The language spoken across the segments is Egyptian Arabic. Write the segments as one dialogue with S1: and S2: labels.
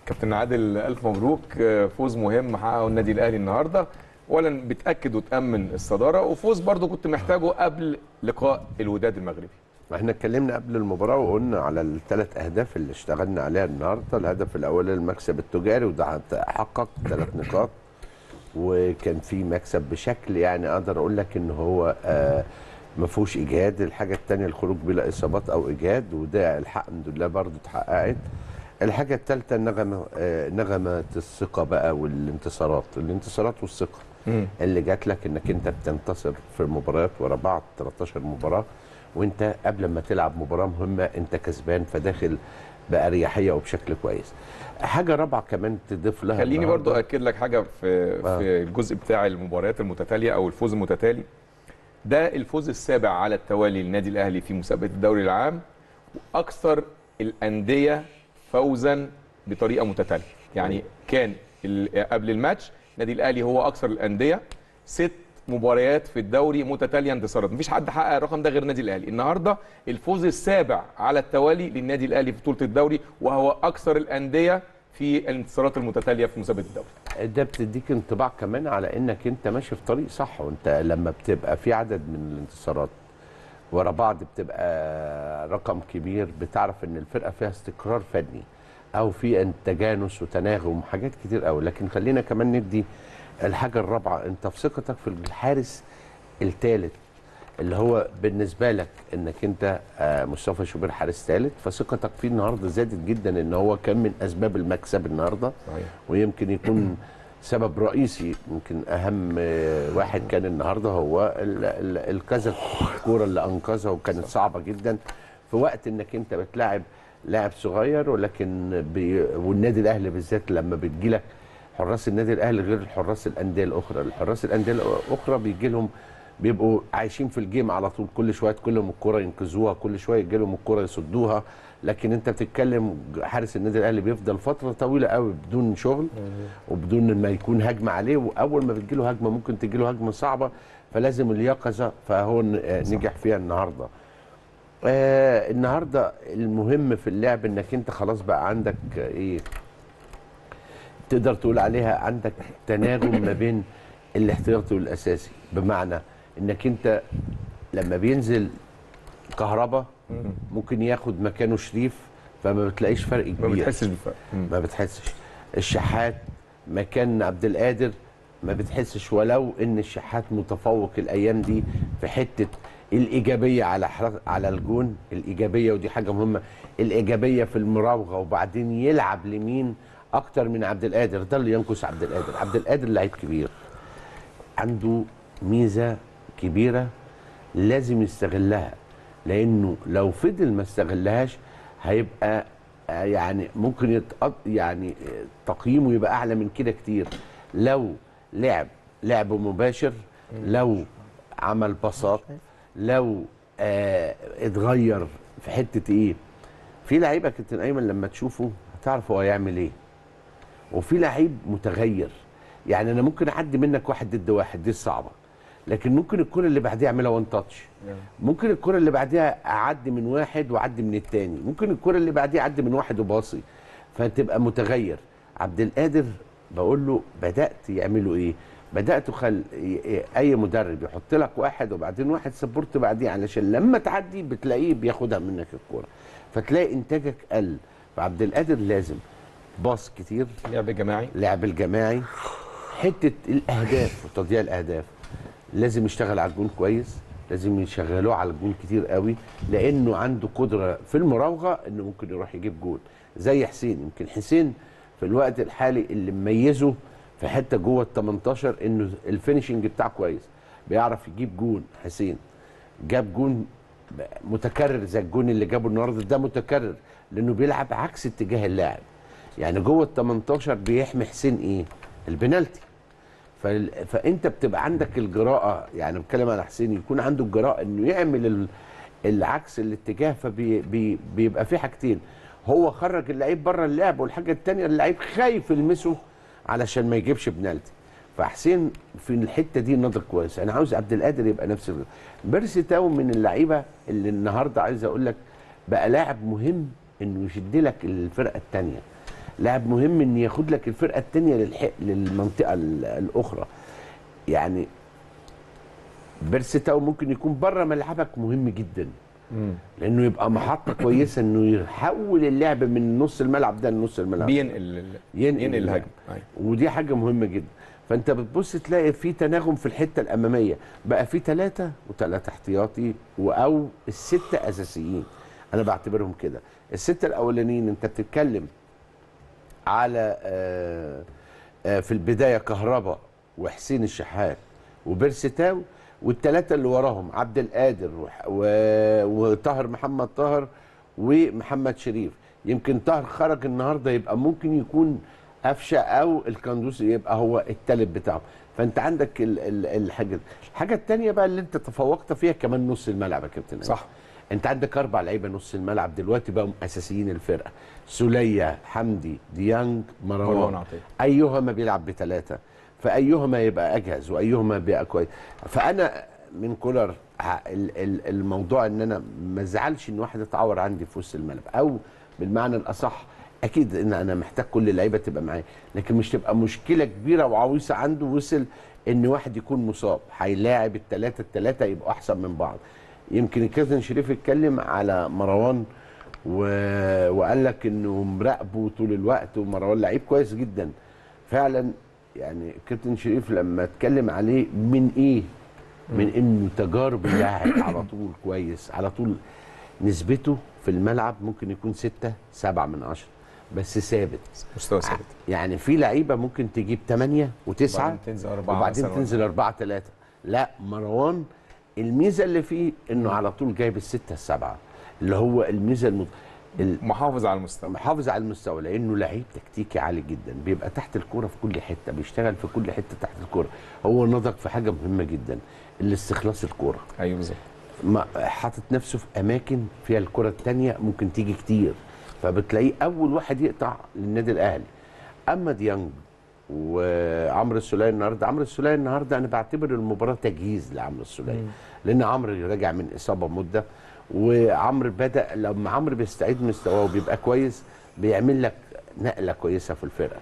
S1: كابتن عادل الف مبروك فوز مهم حققه النادي الاهلي النهارده اولا بتاكد وتامن الصداره وفوز برضو كنت محتاجه قبل لقاء الوداد المغربي
S2: احنا اتكلمنا قبل المباراه وقلنا على الثلاث اهداف اللي اشتغلنا عليها النهارده الهدف الاول المكسب التجاري وده حقق ثلاث نقاط وكان في مكسب بشكل يعني اقدر اقول لك ان هو آه ما فيهوش اجهاد الحاجه الثانيه الخروج بلا اصابات او اجهاد وده الحمد لله برضو اتحققت الحاجه الثالثه نغمه آه نغمه الثقه بقى والانتصارات الانتصارات والثقه
S1: مم.
S2: اللي جات لك انك انت بتنتصر في المباريات ورا بعض 13 مباراه وانت قبل ما تلعب مباراه مهمه انت كسبان فداخل باريحيه وبشكل كويس حاجه رابعه كمان تضيف لها
S1: خليني
S2: النهاردة.
S1: برضو اكد لك حاجه في
S2: آه.
S1: في الجزء بتاع المباريات المتتاليه او الفوز المتتالي ده الفوز السابع على التوالي للنادي الاهلي في مسابقه الدوري العام واكثر الانديه فوزا بطريقه متتاليه يعني كان ال- قبل الماتش النادي الاهلي هو اكثر الانديه ست مباريات في الدوري متتاليه انتصارات مفيش حد حقق الرقم ده غير النادي الاهلي النهارده الفوز السابع على التوالي للنادي الاهلي في بطوله الدوري وهو اكثر الانديه في الانتصارات المتتاليه في مسابقه الدوري
S2: ده بتديك انطباع كمان على انك انت ماشي في طريق صح وانت لما بتبقى في عدد من الانتصارات ورا بعض بتبقى رقم كبير بتعرف ان الفرقه فيها استقرار فني او في ان تجانس وتناغم وحاجات كتير قوي لكن خلينا كمان ندي الحاجه الرابعه انت في ثقتك في الحارس الثالث اللي هو بالنسبه لك انك انت آه، مصطفى شوبير حارس ثالث فثقتك فيه النهارده زادت جدا ان هو كان من اسباب المكسب النهارده
S1: صحيح
S2: ويمكن يكون سبب رئيسي يمكن اهم آه، واحد كان النهارده هو ال- ال- الكذا الكوره اللي انقذها وكانت صعبه جدا في وقت انك انت بتلاعب لاعب صغير ولكن بي والنادي الاهلي بالذات لما بتجيلك حراس النادي الاهلي غير الحراس الانديه الاخرى الحراس الانديه الاخرى بيجي لهم بيبقوا عايشين في الجيم على طول كل شويه تجي لهم الكوره ينقذوها كل شويه يجي لهم الكوره يصدوها لكن انت بتتكلم حارس النادي الاهلي بيفضل فتره طويله قوي بدون شغل وبدون ما يكون هجمه عليه واول ما بتجيله هجمه ممكن تجيله هجمه صعبه فلازم اليقظه فهو ن- آه، نجح فيها النهارده آه النهارده المهم في اللعب انك انت خلاص بقى عندك آه، ايه تقدر تقول عليها عندك تناغم ما بين الاحتياطي والاساسي بمعنى انك انت لما بينزل كهربا ممكن ياخد مكانه شريف فما بتلاقيش فرق
S1: ما
S2: كبير
S1: بتحسش بالفرق مم.
S2: ما بتحسش الشحات مكان عبد القادر ما بتحسش ولو ان الشحات متفوق الايام دي في حته الايجابيه على حر- على الجون الايجابيه ودي حاجه مهمه الايجابيه في المراوغه وبعدين يلعب لمين اكتر من عبد القادر ده اللي ينقص عبد القادر عبد القادر لعيب كبير عنده ميزه كبيره لازم يستغلها لانه لو فضل ما استغلهاش هيبقى آه، يعني ممكن يتقض يعني آه، تقييمه يبقى اعلى من كده كتير لو لعب لعب مباشر لو عمل باصات لو آه اتغير في حته ايه في لعيبه كابتن ايمن لما تشوفه هتعرف هو هيعمل ايه وفي لعيب متغير يعني انا ممكن اعدي منك واحد ضد واحد دي الصعبه لكن ممكن الكره اللي بعديها اعملها وان تاتش ممكن الكره اللي بعديها اعدي من واحد واعدي من التاني ممكن الكره اللي بعديها اعدي من واحد وباصي فتبقى متغير عبد القادر بقول له بدات يعملوا ايه بدات خل ي- اي مدرب يحط لك واحد وبعدين واحد سبورت بعديه علشان لما تعدي بتلاقيه بياخدها منك الكوره فتلاقي انتاجك قل فعبد القادر لازم باص كتير
S1: لعب جماعي
S2: لعب الجماعي حته الاهداف وتضييع الاهداف لازم يشتغل على الجون كويس لازم يشغلوه على الجون كتير قوي لانه عنده قدره في المراوغه انه ممكن يروح يجيب جون زي حسين يمكن حسين في الوقت الحالي اللي مميزه في حته جوه ال 18 انه الفينشنج بتاعه كويس بيعرف يجيب جون حسين جاب جون متكرر زي الجون اللي جابه النهارده ده متكرر لانه بيلعب عكس اتجاه اللاعب يعني جوه ال 18 بيحمي حسين ايه؟ البنالتي فال... فانت بتبقى عندك الجراءه يعني بتكلم على حسين يكون عنده الجراءه انه يعمل ال... العكس الاتجاه فبيبقى بي... بيبقى في حاجتين هو خرج اللعيب بره اللعب والحاجه الثانيه اللعيب خايف يلمسه علشان ما يجيبش بنالتي فحسين في الحته دي ناضج كويس انا عاوز عبد القادر يبقى نفس ال- بيرسي تاو من اللعيبه اللي النهارده عايز اقول لك بقى لاعب مهم انه يشد لك الفرقه الثانيه لاعب مهم ان ياخد لك الفرقه الثانيه للحق للمنطقه ال- الاخرى يعني بيرستاو ممكن يكون بره ملعبك مهم جدا لانه يبقى محطه كويسه انه يحول اللعب من نص الملعب ده لنص الملعب
S1: بينقل ال-
S2: ينقل
S1: ينقل
S2: اللعب.
S1: الهجمه أيوة.
S2: ودي حاجه مهمه جدا فانت بتبص تلاقي في تناغم في الحته الاماميه بقى في ثلاثه وثلاثه احتياطي و- او السته اساسيين انا بعتبرهم كده السته الاولانيين انت بتتكلم على آه، آه، في البدايه كهربا وحسين الشحات وبيرستاو والثلاثه اللي وراهم عبد القادر وح- و- وطاهر محمد طاهر ومحمد شريف يمكن طاهر خرج النهارده يبقى ممكن يكون قفشه او الكندوسي يبقى هو الثالث بتاعه فانت عندك ال- ال- الحاجه دي. الحاجه الثانيه بقى اللي انت تفوقت فيها كمان نص الملعب يا كابتن
S1: صح
S2: انت عندك اربع لعيبه نص الملعب دلوقتي بقوا اساسيين الفرقه سوليه حمدي ديانج
S1: مروان
S2: مروان
S1: عطيه
S2: ايهما بيلعب بثلاثه فايهما يبقى اجهز وايهما بيبقى كويس فانا من كولر ه- ال- ال- الموضوع ان انا ما ازعلش ان واحد اتعور عندي في وسط الملعب او بالمعنى الاصح اكيد ان انا محتاج كل اللعيبه تبقى معايا لكن مش تبقى مشكله كبيره وعويصه عنده وصل ان واحد يكون مصاب هيلاعب الثلاثه الثلاثه يبقوا احسن من بعض يمكن الكابتن شريف اتكلم على مروان و... وقال لك انه مراقبه طول الوقت ومروان لعيب كويس جدا فعلا يعني الكابتن شريف لما اتكلم عليه من ايه من انه تجارب لاعب على طول كويس على طول نسبته في الملعب ممكن يكون ستة سبعة من عشرة بس ثابت
S1: مستوى ثابت
S2: يعني في لعيبه ممكن تجيب 8 و9
S1: وبعدين تنزل أربعة
S2: وبعدين
S1: مثلاً.
S2: تنزل 4 3 لا مروان الميزه اللي فيه انه على طول جايب الستة السبعة اللي هو الميزه المت...
S1: محافظ على المستوى
S2: محافظ على المستوى لانه لعيب تكتيكي عالي جدا بيبقى تحت الكوره في كل حته بيشتغل في كل حته تحت الكوره هو نضج في حاجه مهمه جدا الاستخلاص الكوره
S1: ايوه بالظبط
S2: ما حاطط نفسه في اماكن فيها الكره الثانيه ممكن تيجي كتير فبتلاقيه اول واحد يقطع للنادي الاهلي اما ديانج وعمرو السوليه النهارده عمرو السوليه النهارده انا بعتبر المباراه تجهيز لعمرو السوليه لان عمرو راجع من اصابه مده وعمرو بدا لما عمرو بيستعيد مستواه وبيبقى كويس بيعمل لك نقله كويسه في الفرقه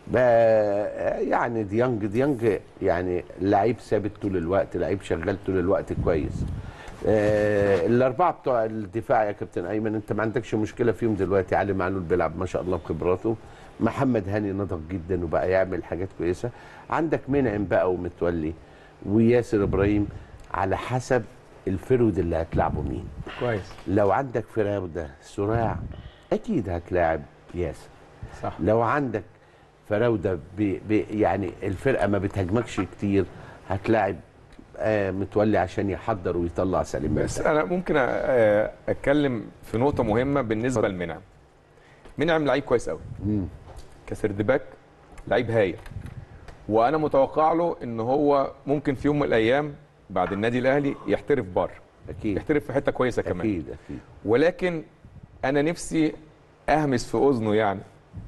S2: بقى يعني ديانج ديانج يعني لعيب ثابت طول الوقت لعيب شغال طول الوقت كويس آه الاربعه بتوع الدفاع يا كابتن ايمن انت ما عندكش مشكله فيهم دلوقتي علي معلول بيلعب ما شاء الله بخبراته محمد هاني نضج جدا وبقى يعمل حاجات كويسه عندك منعم بقى ومتولي وياسر ابراهيم على حسب الفرود اللي هتلعبه مين
S1: كويس
S2: لو عندك فراوده صراع اكيد هتلاعب ياسر
S1: صح
S2: لو عندك فراوده ب... ب... يعني الفرقه ما بتهاجمكش كتير هتلاعب آه متولي عشان يحضر ويطلع سليم
S1: بس انا ممكن أ- آه، اتكلم في نقطه مهمه بالنسبه لمنعم منعم لعيب كويس قوي
S2: مم.
S1: كسرد باك لعيب هايل وانا متوقع له ان هو ممكن في يوم من الايام بعد النادي الاهلي يحترف بره
S2: اكيد
S1: يحترف في حته كويسه كمان
S2: اكيد اكيد
S1: ولكن انا نفسي اهمس في اذنه يعني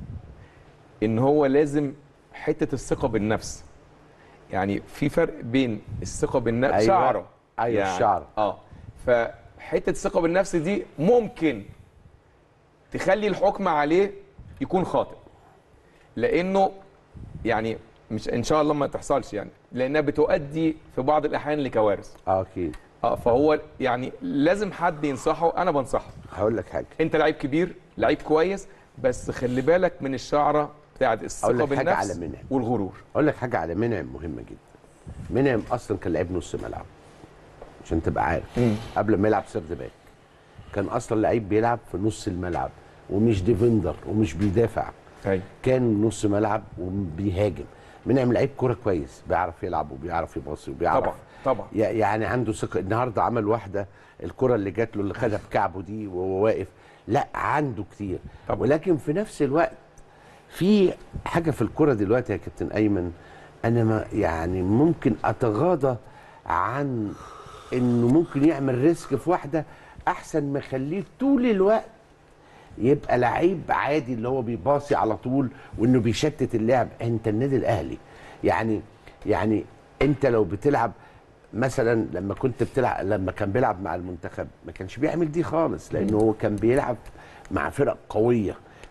S1: ان هو لازم حته الثقه بالنفس يعني في فرق بين الثقه بالنفس
S2: أيوة.
S1: شعره
S2: أيوة،
S1: يعني
S2: الشعر.
S1: اه فحته الثقه بالنفس دي ممكن تخلي الحكم عليه يكون خاطئ لانه يعني مش ان شاء الله ما تحصلش يعني لانها بتؤدي في بعض الاحيان لكوارث
S2: اه اكيد
S1: اه فهو يعني لازم حد ينصحه انا بنصحه
S2: هقول لك حاجه
S1: انت لعيب كبير لعيب كويس بس خلي بالك من الشعره بتاعت
S2: أقول
S1: الثقه
S2: لك حاجة
S1: بالنفس
S2: على منعم.
S1: والغرور
S2: اقول لك حاجه على منعم مهمه جدا منعم اصلا كان لعيب نص ملعب عشان تبقى عارف قبل ما يلعب سرد باك كان اصلا لعيب بيلعب في نص الملعب ومش ديفندر ومش بيدافع
S1: ايوه
S2: كان نص ملعب وبيهاجم منعم لعيب كوره كويس بيعرف يلعب وبيعرف يباصي وبيعرف
S1: طبعا طبعا
S2: ي- يعني عنده ثقه النهارده عمل واحده الكره اللي جات له اللي خدها بكعبه دي وهو واقف لا عنده كتير
S1: طبعا.
S2: ولكن في نفس الوقت في حاجه في الكره دلوقتي يا كابتن ايمن انا ما يعني ممكن اتغاضى عن انه ممكن يعمل ريسك في واحده احسن ما اخليه طول الوقت يبقى لعيب عادي اللي هو بيباصي على طول وانه بيشتت اللعب انت النادي الاهلي يعني يعني انت لو بتلعب مثلا لما كنت بتلعب لما كان بيلعب مع المنتخب ما كانش بيعمل دي خالص لانه هو كان بيلعب مع فرق قويه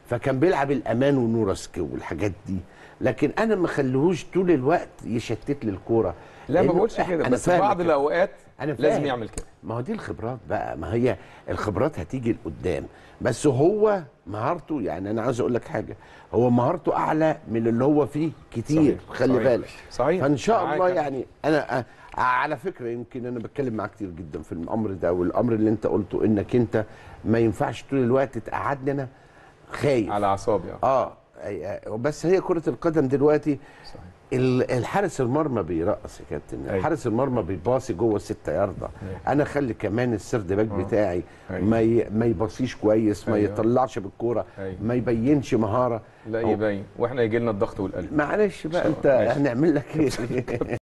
S2: فكان بيلعب الامان ونورسك والحاجات دي لكن انا ما خليهوش طول الوقت يشتت لي الكوره
S1: لا ما
S2: لأنه
S1: بقولش كده
S2: أنا
S1: بس في
S2: فاهمك.
S1: بعض الاوقات
S2: أنا
S1: لازم
S2: فاهم.
S1: يعمل كده
S2: ما هو دي الخبرات بقى ما هي الخبرات هتيجي لقدام بس هو مهارته يعني انا عايز اقول لك حاجه هو مهارته اعلى من اللي هو فيه كتير
S1: صحيح،
S2: خلي
S1: صحيح،
S2: بالك
S1: صحيح.
S2: فان شاء
S1: معاك.
S2: الله يعني انا أ- على فكره يمكن انا بتكلم معاك كتير جدا في الامر ده والامر اللي انت قلته انك انت ما ينفعش طول الوقت تقعدني انا خايف
S1: على اعصابي آه.
S2: اه أي- أي- بس هي كره القدم دلوقتي
S1: صحيح
S2: ال- الحارس المرمى بيرقص يا كابتن
S1: أيوة.
S2: حارس المرمى بيباصي جوه الستة ياردة
S1: أيوة.
S2: انا خلي كمان السرد باك
S1: آه.
S2: بتاعي
S1: أيوة.
S2: ما ي... ما يباصيش كويس ما
S1: أيوة.
S2: يطلعش بالكوره
S1: أيوة.
S2: ما يبينش مهاره
S1: لا
S2: أو-
S1: يبين واحنا يجي لنا الضغط والقلب
S2: معلش بقى
S1: شاء
S2: انت
S1: الله. ماشي.
S2: هنعمل لك ايه